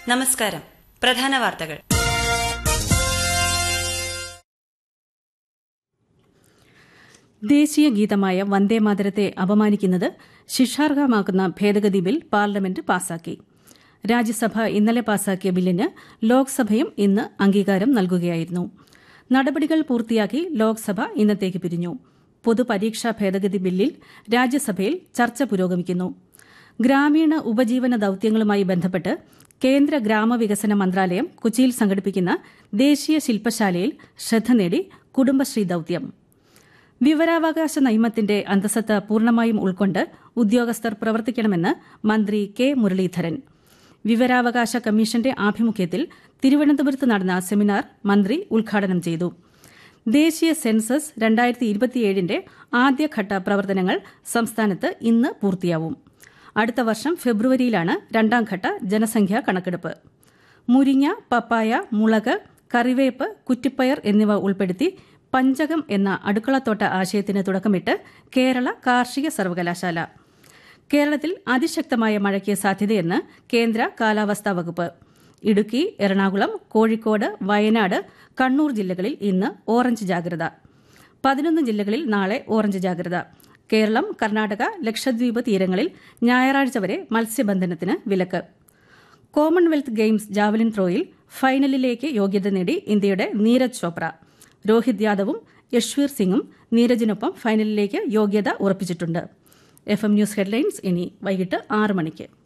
നമസ്കാരം പ്രധാന വാർത്തകൾ ദേശീയ ഗീതമായ വന്ദേമാതരത്തെ അപമാനിക്കുന്നത് ശിക്ഷാർഹമാക്കുന്ന ഭേദഗതി ബിൽ പാർലമെന്റ് പാസാക്കി രാജ്യസഭ ഇന്നലെ പാസാക്കിയ ബില്ലിന് ലോക്സഭയും ഇന്ന് അംഗീകാരം നൽകുകയായിരുന്നു നടപടികൾ പൂർത്തിയാക്കി ലോക്സഭ ഇന്നത്തേക്ക് പിരിഞ്ഞു പൊതുപരീക്ഷാ ഭേദഗതി ബില്ലിൽ രാജ്യസഭയിൽ ചർച്ച പുരോഗമിക്കുന്നു ഗ്രാമീണ ഉപജീവന ദൌത്യങ്ങളുമായി ബന്ധപ്പെട്ട് കേന്ദ്ര ഗ്രാമവികസന മന്ത്രാലയം കൊച്ചിയിൽ സംഘടിപ്പിക്കുന്ന ദേശീയ ശില്പശാലയിൽ ശ്രദ്ധ നേടി കുടുംബശ്രീ ദൌത്യം വിവരാവകാശ നിയമത്തിന്റെ അന്തസത്ത പൂർണ്ണമായും ഉൾക്കൊണ്ട് ഉദ്യോഗസ്ഥർ പ്രവർത്തിക്കണമെന്ന് മന്ത്രി കെ മുരളീധരൻ വിവരാവകാശ കമ്മീഷന്റെ ആഭിമുഖ്യത്തിൽ തിരുവനന്തപുരത്ത് നടന്ന സെമിനാർ മന്ത്രി ഉദ്ഘാടനം ചെയ്തു ദേശീയ സെൻസസ് രണ്ടായിരത്തി ഇരുപത്തിയേഴിന്റെ ആദ്യഘട്ട പ്രവർത്തനങ്ങൾ സംസ്ഥാനത്ത് ഇന്ന് പൂർത്തിയാവും അടുത്ത വർഷം ഫെബ്രുവരിയിലാണ് രണ്ടാംഘട്ട ജനസംഖ്യാ കണക്കെടുപ്പ് മുരിങ്ങ പപ്പായ മുളക് കറിവേപ്പ് കുറ്റിപ്പയർ എന്നിവ ഉൾപ്പെടുത്തി പഞ്ചകം എന്ന അടുക്കളത്തോട്ട ആശയത്തിന് തുടക്കമിട്ട് കേരള കാർഷിക സർവകലാശാല കേരളത്തിൽ അതിശക്തമായ മഴയ്ക്ക് സാധ്യതയെന്ന് കേന്ദ്ര കാലാവസ്ഥാ വകുപ്പ് ഇടുക്കി എറണാകുളം കോഴിക്കോട് വയനാട് കണ്ണൂർ ജില്ലകളിൽ ഇന്ന് ഓറഞ്ച് ജാഗ്രത പതിനൊന്ന് ജില്ലകളിൽ നാളെ ഓറഞ്ച് ജാഗ്രത കേരളം കർണാടക ലക്ഷദ്വീപ് തീരങ്ങളിൽ ഞായറാഴ്ച വരെ മത്സ്യബന്ധനത്തിന് വിലക്ക് കോമൺവെൽത്ത് ഗെയിംസ് ജാവലിൻ ത്രോയിൽ ഫൈനലിലേക്ക് യോഗ്യത നേടി ഇന്ത്യയുടെ നീരജ് ചോപ്ര രോഹിത് യാദവും യശ്വീർ സിംഗും നീരജിനൊപ്പം ഫൈനലിലേക്ക് യോഗ്യത ഉറപ്പിച്ചിട്ടുണ്ട് എഫ് എം ന്യൂസ് ഹെഡ്ലൈൻസ് ഇനി വൈകിട്ട് ആറ് മണിക്ക്